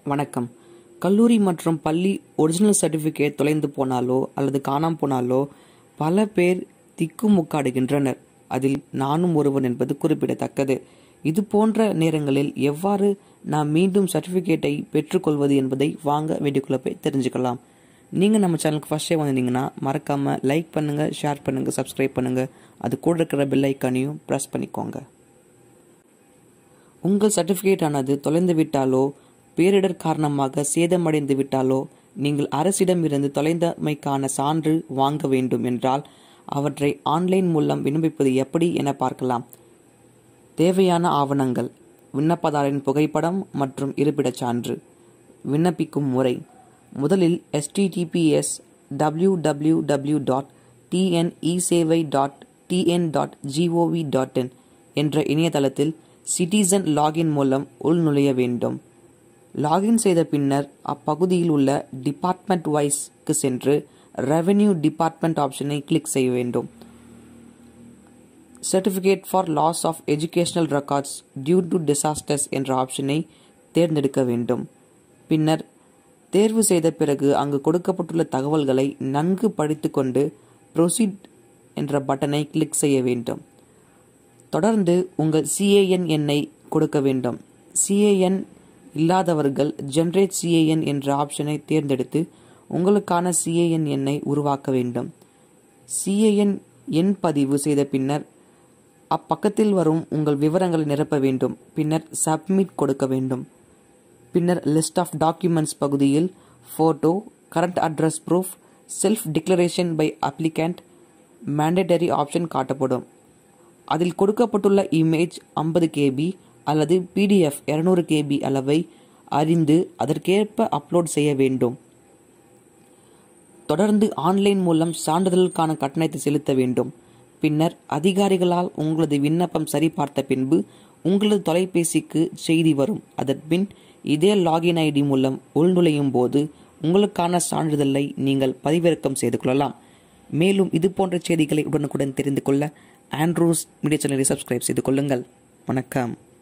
வணக்கம் கல்லூரி மற்றும் பள்ளி ஒரிஜினல் சர்டிஃபிகேட் தொலைந்து போனாலோ அல்லது காணாம போனாலோ பல பேர் திக்குமுக்காடுகின்றனர் அதில் நானும் ஒருவன் என்பது குறிப்பிடத்தக்கது இது போன்ற நேரங்களில் எவ்வாறு நாம் மீண்டும் சர்டிஃபிகேட்டை பெற்றுக்கொள்வது என்பதை வாங்க வீடியோக்குள்ள போய் தெரிஞ்சுக்கலாம் நீங்கள் நம்ம சேனலுக்கு ஃபர்ஸ்ட் டைம் வந்திருந்தீங்கன்னா மறக்காமல் லைக் பண்ணுங்கள் ஷேர் பண்ணுங்கள் சப்ஸ்கிரைப் பண்ணுங்கள் அது கூட இருக்கிற பெல் ஐக்கானையும் ப்ரெஸ் பண்ணிக்கோங்க உங்கள் சர்டிஃபிகேட் ஆனது தொலைந்து விட்டாலோ பேரிடர் காரணமாக சேதமடைந்து விட்டாலோ நீங்கள் அரசிடமிருந்து தொலைந்தமைக்கான சான்று வாங்க வேண்டும் என்றால் அவற்றை ஆன்லைன் மூலம் விண்ணப்பிப்பது எப்படி என பார்க்கலாம் தேவையான ஆவணங்கள் விண்ணப்பதாரின் புகைப்படம் மற்றும் இருப்பிடச் சான்று விண்ணப்பிக்கும் முறை முதலில் எஸ்டிடிபிஎஸ் டபிள்யூ டபிள்யூ டபிள்யூ டாட் டிஎன்இசேவை dot TN dot GOV dot IN என்ற இணையதளத்தில் சிட்டிசன் லாகின் மூலம் உள்நுழைய வேண்டும் லாகின் செய்த பின்னர் அப்பகுதியில் உள்ள டிபார்ட்மெண்ட் வைஸ்க்கு சென்று ரெவென்யூ டிபார்ட்மெண்ட் ஆப்ஷனை கிளிக் செய்ய வேண்டும் certificate for loss of educational records due to disasters என்ற ஆப்ஷனை தேர்ந்தெடுக்க வேண்டும் பின்னர் தேர்வு செய்த பிறகு அங்கு கொடுக்கப்பட்டுள்ள தகவல்களை நன்கு படித்துக்கொண்டு ப்ரொசீட் என்ற பட்டனை கிளிக் செய்ய வேண்டும் தொடர்ந்து உங்கள் சிஏஎன் எண்ணை கொடுக்க வேண்டும் சிஏஎன் இல்லாதவர்கள் ஜென்ரேட் சிஏஎன் என்ற ஆப்ஷனை தேர்ந்தெடுத்து உங்களுக்கான சிஏஎன் எண்ணை உருவாக்க வேண்டும் சிஏஎன் எண் பதிவு செய்த பின்னர் அப்பக்கத்தில் வரும் உங்கள் விவரங்களை நிரப்ப வேண்டும் பின்னர் சப்மிட் கொடுக்க வேண்டும் பின்னர் லிஸ்ட் ஆஃப் டாக்குமெண்ட்ஸ் பகுதியில் photo current address proof self declaration by applicant mandatory option காட்டப்படும் அதில் கொடுக்கப்பட்டுள்ள இமேஜ் ஐம்பது கேபி அல்லது பிடிஎஃப் இருநூறு கேபி அளவை அறிந்து அதற்கேற்ப அப்லோட் செய்ய வேண்டும் தொடர்ந்து ஆன்லைன் மூலம் சான்றிதழுக்கான கட்டணத்தை செலுத்த வேண்டும் பின்னர் அதிகாரிகளால் உங்களது விண்ணப்பம் சரிபார்த்த பின்பு உங்களது தொலைபேசிக்கு செய்தி வரும் அதன்பின் இதே லாகின் ஐடி மூலம் உள்நுழையும் போது உங்களுக்கான சான்றிதழை நீங்கள் பதிவிறக்கம் செய்து கொள்ளலாம் மேலும் இது போன்ற செய்திகளை உடனுக்குடன் தெரிந்து கொள்ள ஆண்ட்ரூஸ் மீடியா சேனலை சப்ஸ்கிரைப் செய்து கொள்ளுங்கள் வணக்கம்